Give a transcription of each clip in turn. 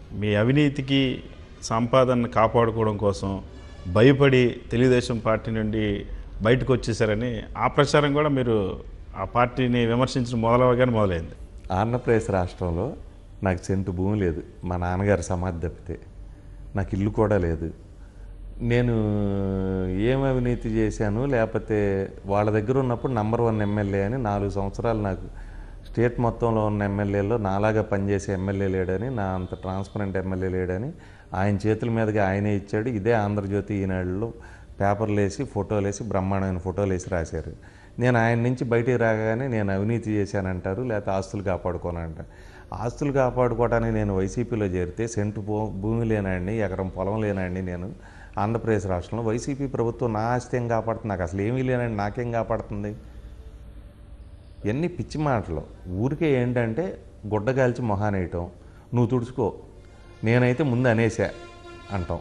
మీ అవినీతికి సంపాదన కాపాడుకోవడం కోసం భయపడి తెలుగుదేశం పార్టీ నుండి బయటకు వచ్చేసారని ఆ ప్రచారం కూడా మీరు ఆ పార్టీని విమర్శించడం మొదలవగానే మొదలైంది ఆంధ్రప్రదేశ్ రాష్ట్రంలో నాకు సెంటు భూమి లేదు మా నాన్నగారి సమాధి తప్పితే నాకు ఇల్లు కూడా లేదు నేను ఏం అవినీతి చేశాను లేకపోతే వాళ్ళ దగ్గర ఉన్నప్పుడు నంబర్ వన్ ఎమ్మెల్యే అని నాలుగు సంవత్సరాలు నాకు స్టేట్ మొత్తంలో ఉన్న ఎమ్మెల్యేలో నాలాగా పనిచేసే ఎమ్మెల్యే లేడని నా అంత ట్రాన్స్పరెంట్ ఎమ్మెల్యే లేడని ఆయన చేతుల మీదుగా ఆయనే ఇచ్చాడు ఇదే ఆంధ్రజ్యోతి ఈనాడులో పేపర్లు వేసి ఫోటోలు వేసి బ్రహ్మాండమైన ఫోటోలు వేసి రాశారు నేను ఆయన నుంచి బయటికి రాగానే నేను అవినీతి చేశానంటారు లేకపోతే ఆస్తులు కాపాడుకోనంట ఆస్తులు కాపాడుకోవడానికి నేను వైసీపీలో చేరితే సెంటు భూ- భూమి లేనండి ఎకరం పొలం లేనండి నేను ఆంధ్రప్రదేశ్ రాష్ట్రంలో వైసీపీ ప్రభుత్వం నా ఆస్తి ఏం కాపాడుతుంది నాకు అసలు ఏమీ లేనండి నాకేం కాపాడుతుంది ఇవన్నీ పిచ్చి మాటలు ఊరికే ఏంటంటే గుడ్డ కాల్చి మొహానేయటం నువ్వు తుడుచుకో నేనైతే ముందు అనేసా అంటాం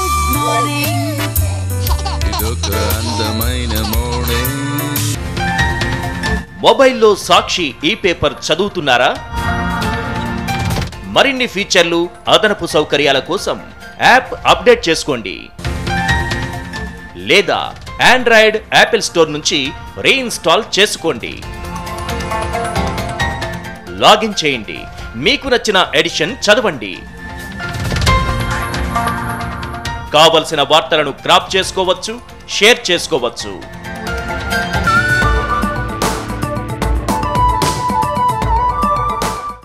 ఇదొక అందమైన మార్నింగ్ మొబైల్లో సాక్షి ఈ పేపర్ చదువుతున్నారా మరిన్ని ఫీచర్లు అదనపు సౌకర్యాల కోసం యాప్ అప్డేట్ చేసుకోండి లేదా ఆండ్రాయిడ్ యాపిల్ స్టోర్ నుంచి రీఇన్స్టాల్ చేసుకోండి లాగిన్ చేయండి మీకు నచ్చిన ఎడిషన్ చదవండి కావలసిన వార్తలను క్రాప్ చేసుకోవచ్చు షేర్ చేసుకోవచ్చు